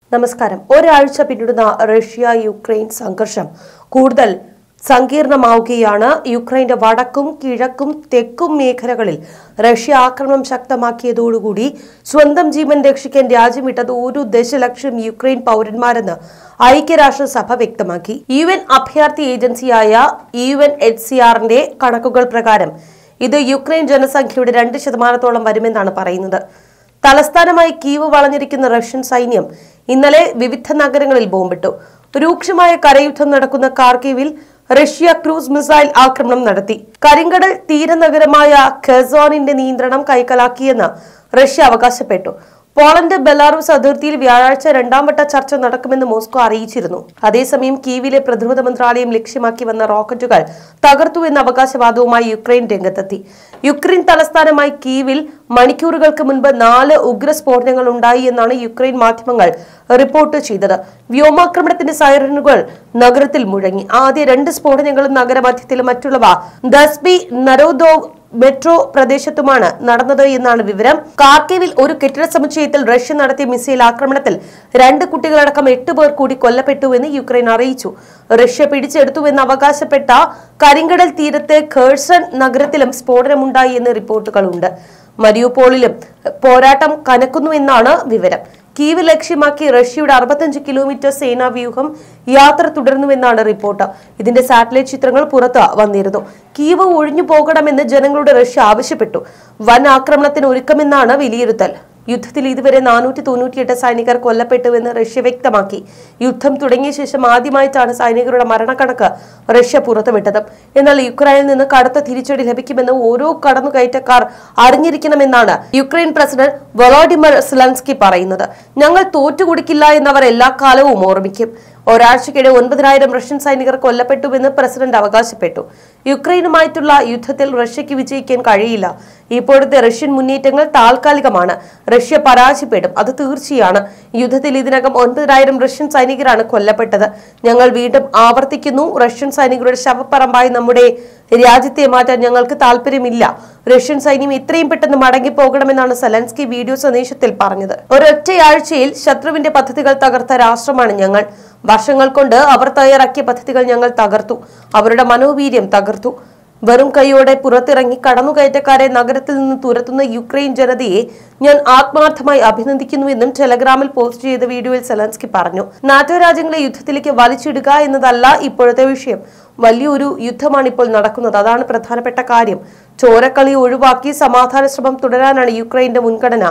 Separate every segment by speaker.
Speaker 1: നമസ്കാരം ഒരാഴ്ച പിന്നിടുന്ന Russia Ukraine സംഘർഷം കൂടുതൽ സങ്കീർണമാവുകയാണ് യുക്രൈന്റെ വടക്കും കിഴക്കും തെക്കും മേഖലകളിൽ റഷ്യ ആക്രമണം ശക്തമാക്കിയതോടുകൂടി സ്വന്തം ജീവൻ രക്ഷിക്കാൻ രാജ്യം വിട്ടത് ഒരു ദശലക്ഷം യുക്രൈൻ പൗരന്മാരെന്ന് ഐക്യരാഷ്ട്രസഭ വ്യക്തമാക്കി യു എൻ അഭയാർത്ഥി ഏജൻസിയായ യു എൻ എച്ച് സി ആറിന്റെ കണക്കുകൾ പ്രകാരം ഇത് യുക്രൈൻ ജനസംഖ്യയുടെ രണ്ട് ശതമാനത്തോളം വരുമെന്നാണ് പറയുന്നത് തലസ്ഥാനമായി കീവ് വളഞ്ഞിരിക്കുന്ന റഷ്യൻ സൈന്യം ഇന്നലെ വിവിധ നഗരങ്ങളിൽ ബോംബിട്ടു രൂക്ഷമായ കരയുദ്ധം നടക്കുന്ന കാർക്കീവിൽ റഷ്യ ക്രൂസ് മിസൈൽ ആക്രമണം നടത്തി കരിങ്കടൽ തീരനഗരമായ ഖെസോണിന്റെ നിയന്ത്രണം കൈക്കലാക്കിയെന്ന് റഷ്യ അവകാശപ്പെട്ടു പോളണ്ട് ബെലാറൂസ് അതിർത്തിയിൽ വ്യാഴാഴ്ച രണ്ടാം വട്ട ചർച്ച നടക്കുമെന്ന് മോസ്കോ അറിയിച്ചിരുന്നു അതേസമയം കീവിലെ പ്രതിരോധ മന്ത്രാലയം ലക്ഷ്യമാക്കി വന്ന റോക്കറ്റുകൾ തകർത്തു എന്ന അവകാശവാദവുമായി യുക്രൈൻ രംഗത്തെത്തി യുക്രൈൻ തലസ്ഥാനമായി കീവിൽ മണിക്കൂറുകൾക്ക് മുൻപ് നാല് ഉഗ്രസ്ഫോടനങ്ങൾ ഉണ്ടായി എന്നാണ് യുക്രൈൻ മാധ്യമങ്ങൾ റിപ്പോർട്ട് ചെയ്തത് വ്യോമാക്രമണത്തിന്റെ സൈറനുകൾ നഗരത്തിൽ മുഴങ്ങി ആദ്യ രണ്ട് സ്ഫോടനങ്ങളും നഗരമധ്യത്തിലും മറ്റുള്ളവ ദസ്ബി നരോദോവ് മെട്രോ പ്രദേശത്തുമാണ് നടന്നത് എന്നാണ് വിവരം കാർക്കേവിൽ ഒരു കെട്ടിട സമുച്ചയത്തിൽ റഷ്യ നടത്തിയ മിസൈൽ ആക്രമണത്തിൽ രണ്ട് കുട്ടികളടക്കം എട്ട് പേർ കൂടി കൊല്ലപ്പെട്ടുവെന്ന് യുക്രൈൻ അറിയിച്ചു റഷ്യ പിടിച്ചെടുത്തുവെന്ന് അവകാശപ്പെട്ട കരിങ്കടൽ തീരത്തെ ഖേഴ്സൺ നഗരത്തിലും സ്ഫോടനമുണ്ടായി എന്ന് റിപ്പോർട്ടുകളുണ്ട് മരിയുപോളിലും പോരാട്ടം കനക്കുന്നുവെന്നാണ് വിവരം കീവ് ലക്ഷ്യമാക്കി റഷ്യയുടെ അറുപത്തഞ്ച് കിലോമീറ്റർ സേനാ വ്യൂഹം യാത്ര തുടരുന്നുവെന്നാണ് റിപ്പോർട്ട് ഇതിന്റെ സാറ്റലൈറ്റ് ചിത്രങ്ങൾ പുറത്ത് വന്നിരുന്നു കീവ് ഒഴിഞ്ഞു പോകണമെന്ന് ജനങ്ങളുടെ റഷ്യ ആവശ്യപ്പെട്ടു വൻ ആക്രമണത്തിന് ഒരുക്കമെന്നാണ് വിലയിരുത്തൽ യുദ്ധത്തിൽ ഇതുവരെ നാനൂറ്റി തൊണ്ണൂറ്റിയെട്ട് സൈനികർ കൊല്ലപ്പെട്ടുവെന്ന് റഷ്യ വ്യക്തമാക്കി യുദ്ധം തുടങ്ങിയ ശേഷം ആദ്യമായിട്ടാണ് സൈനികരുടെ മരണക്കണക്ക് റഷ്യ പുറത്തുവിട്ടത് എന്നാൽ യുക്രൈനിൽ നിന്ന് കടുത്ത തിരിച്ചടി ലഭിക്കുമെന്ന് ഓരോ കടന്നുകയറ്റക്കാർ അറിഞ്ഞിരിക്കണമെന്നാണ് യുക്രൈൻ പ്രസിഡന്റ് വൊളോഡിമർ സെലൻസ്കി പറയുന്നത് ഞങ്ങൾ തോറ്റുകൊടുക്കില്ല എന്നവർ എല്ലാ കാലവും ഓർമ്മിക്കും ഒരാഴ്ചക്കിടെ ഒൻപതിനായിരം റഷ്യൻ സൈനികർ കൊല്ലപ്പെട്ടുവെന്ന് പ്രസിഡന്റ് അവകാശപ്പെട്ടു യുക്രൈനുമായിട്ടുള്ള യുദ്ധത്തിൽ റഷ്യക്ക് വിജയിക്കാൻ കഴിയില്ല ഇപ്പോഴത്തെ റഷ്യൻ മുന്നേറ്റങ്ങൾ താൽക്കാലികമാണ് റഷ്യ പരാജയപ്പെടും അത് തീർച്ചയാണ് യുദ്ധത്തിൽ ഇതിനകം ഒൻപതിനായിരം റഷ്യൻ സൈനികരാണ് കൊല്ലപ്പെട്ടത് ഞങ്ങൾ വീണ്ടും ആവർത്തിക്കുന്നു റഷ്യൻ സൈനികരുടെ ശവപ്പറമ്പായി നമ്മുടെ രാജ്യത്തെ മാറ്റാൻ ഞങ്ങൾക്ക് താല്പര്യമില്ല റഷ്യൻ സൈന്യം എത്രയും പെട്ടെന്ന് മടങ്ങി പോകണമെന്നാണ് സെലൻസ്കി വീഡിയോ സന്ദേശത്തിൽ പറഞ്ഞത് ഒരൊറ്റയാഴ്ചയിൽ ശത്രുവിന്റെ പദ്ധതികൾ തകർത്ത രാഷ്ട്രമാണ് ഞങ്ങൾ വർഷങ്ങൾ കൊണ്ട് അവർ തയ്യാറാക്കിയ പദ്ധതികൾ ഞങ്ങൾ തകർത്തു അവരുടെ മനോവീര്യം തകർത്തു വെറും കൈയോടെ പുറത്തിറങ്ങി കടന്നുകയറ്റക്കാരെ നഗരത്തിൽ നിന്ന് തുരത്തുന്ന യുക്രൈൻ ജനതയെ ഞാൻ ആത്മാർത്ഥമായി അഭിനന്ദിക്കുന്നുവെന്നും ടെലഗ്രാമിൽ പോസ്റ്റ് ചെയ്ത വീഡിയോയിൽ സെലൻസ്കി പറഞ്ഞു നാറ്റോ രാജ്യങ്ങളെ യുദ്ധത്തിലേക്ക് വലിച്ചിടുക എന്നതല്ല ഇപ്പോഴത്തെ വിഷയം വലിയൊരു യുദ്ധമാണ് ഇപ്പോൾ നടക്കുന്നത് അതാണ് പ്രധാനപ്പെട്ട കാര്യം ചോരക്കളി ഒഴിവാക്കി സമാധാന ശ്രമം തുടരാനാണ് യുക്രൈന്റെ മുൻഗണന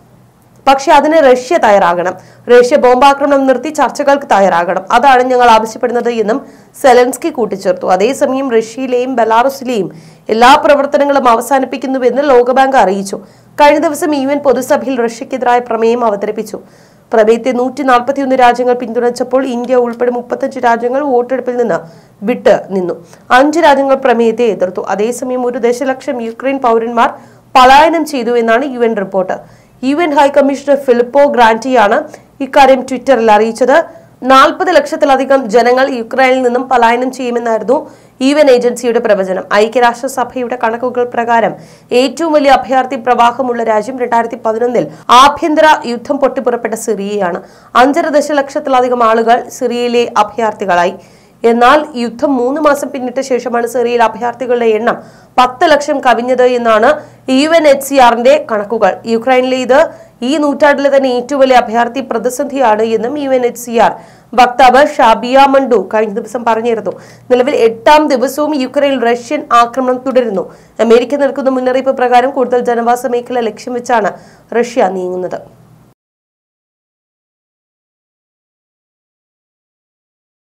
Speaker 1: പക്ഷെ അതിന് റഷ്യ തയ്യാറാകണം റഷ്യ ബോംബാക്രമണം നിർത്തി ചർച്ചകൾക്ക് തയ്യാറാകണം അതാണ് ഞങ്ങൾ ആവശ്യപ്പെടുന്നത് എന്നും സെലൻസ്കി കൂട്ടിച്ചേർത്തു അതേസമയം റഷ്യയിലെയും ബെലാറുസിലെയും എല്ലാ പ്രവർത്തനങ്ങളും അവസാനിപ്പിക്കുന്നുവെന്ന് ലോകബാങ്ക് അറിയിച്ചു കഴിഞ്ഞ ദിവസം യു എൻ പൊതുസഭയിൽ റഷ്യക്കെതിരായ പ്രമേയം അവതരിപ്പിച്ചു പ്രമേയത്തെ നൂറ്റി നാൽപ്പത്തിയൊന്ന് രാജ്യങ്ങൾ പിന്തുണച്ചപ്പോൾ ഇന്ത്യ ഉൾപ്പെടെ മുപ്പത്തഞ്ച് രാജ്യങ്ങൾ വോട്ടെടുപ്പിൽ നിന്ന് വിട്ട് നിന്നു അഞ്ച് രാജ്യങ്ങൾ പ്രമേയത്തെ എതിർത്തു അതേസമയം ഒരു ദശലക്ഷം യുക്രൈൻ പൗരന്മാർ പലായനം ചെയ്തു എന്നാണ് U N report U N high commissioner Filippo ഗ്രാന്റിയാണ് ഇക്കാര്യം ട്വിറ്ററിൽ അറിയിച്ചത് നാൽപ്പത് ലക്ഷത്തിലധികം ജനങ്ങൾ യുക്രൈനിൽ നിന്നും പലായനം ചെയ്യുമെന്നായിരുന്നു യു എൻ ഏജൻസിയുടെ പ്രവചനം ഐക്യരാഷ്ട്രസഭയുടെ കണക്കുകൾ പ്രകാരം ഏറ്റവും വലിയ അഭയാർത്ഥി പ്രവാഹമുള്ള രാജ്യം രണ്ടായിരത്തി പതിനൊന്നിൽ ആഭ്യന്തര യുദ്ധം പൊട്ടിപ്പുറപ്പെട്ട സിറിയയാണ് അഞ്ചര ദശലക്ഷത്തിലധികം ആളുകൾ സിറിയയിലെ അഭയാർത്ഥികളായി എന്നാൽ യുദ്ധം മൂന്ന് മാസം പിന്നിട്ട ശേഷമാണ് സിറിയയിൽ അഭയാർത്ഥികളുടെ എണ്ണം പത്ത് ലക്ഷം കവിഞ്ഞത് എന്നാണ് യു എൻ എച്ച് സി ആറിന്റെ കണക്കുകൾ യുക്രൈനിലെ ഇത് ഈ നൂറ്റാണ്ടിലെ തന്നെ ഏറ്റവും വലിയ അഭയാർത്ഥി പ്രതിസന്ധിയാണ് എന്നും U N H C R വക്താവ് ഷാബിയ മണ്ടു കഴിഞ്ഞ ദിവസം പറഞ്ഞിരുന്നു നിലവിൽ എട്ടാം ദിവസവും യുക്രൈനിൽ റഷ്യൻ ആക്രമണം തുടരുന്നു അമേരിക്ക നൽകുന്ന മുന്നറിയിപ്പ് പ്രകാരം കൂടുതൽ ജനവാസ മേഖല ലക്ഷ്യം വെച്ചാണ് റഷ്യ നീങ്ങുന്നത്